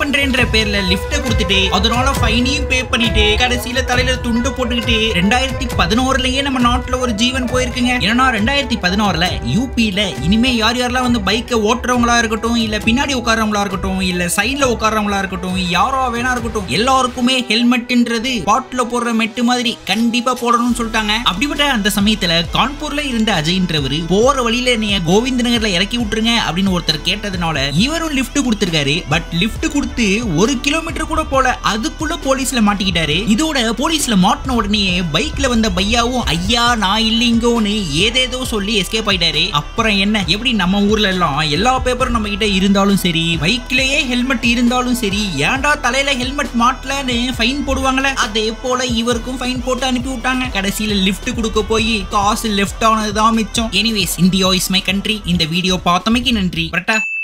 பண்றேன்ற பேர்ல லிஃப்ட கொடுத்துட்டு அதனால ஃபைனையும் பே பண்ணிட்டு கடைசியில தலையில துண்டு போட்டுக்கிட்டு ரெண்டாயிரத்தி பதினோருலயே நம்ம நாட்டுல ஒரு ஜீவன் போயிருக்குங்க ஏன்னா ரெண்டாயிரத்தி பதினோருல யூபியில இனிமே யார் யாரெல்லாம் வந்து பைக்கை ஓட்டுறவங்களா இருக்கட்டும் இல்ல பின்னாடி உட்கார்றவங்களா இருக்கட்டும் இல்ல சைட்ல உட்கார்றவங்களா இருக்கட்டும் யாரோ வேணா இருக்கட்டும் எல்லாருக்குமே ஹெல்மெட்ன்றது பாட்டில போடுற மெட்டு மாதிரி கண்டிப்பா போடணும்னு சொல்லிட்டாங்க அப்படிப்பட்ட அந்த சமயத்துல கான்பூர்ல இருந்த அஜய்ன்றவர் போற வழியில என்னைய கோவிந்த நகர்ல இறக்கி விட்டுருங்க அப்படின்னு ஒருத்தர் கேட்டதுனால இவரும் லிஃப்ட் கொடுத்திருக்காரு பட் லிஃப்ட் கொடுத்து ஒரு கிலோமீட்டர் கூட போல அதுக்குள்ள போலீஸ்ல மாட்டிக்கிட்டாரு இதோட போலீஸ்ல மாட்டின உடனே பைக்ல வந்த பையாவும் ஐயா நான் இல்லைங்கோன்னு ஏதேதோ சொல்லி எஸ்கேப் ஆயிட்டாரு அப்புறம் என்ன எப்படி நம்ம ஊர்ல எல்லாம் எல்லா பேப்பரும் நம்ம கிட்ட இருந்தாலும் சரி பைக்லயே ஹெல்மெட் இருந்தாலும் சரி ஏன்டா தலையில ஹெல்மெட் மாட்டலன்னு ஃபைன் போடுவாங்களே அதே போல இவருக்கும் ஃபைன் போட்டு அனுப்பி விட்டாங்க கடைசியில லிஃப்ட் கொடுக்க போய் காசு லெஃப்ட் ஆனதுதான் மிச்சம் anyways India is my country இந்த வீடியோ பார்த்தமைக்கு நன்றி கரெக்டா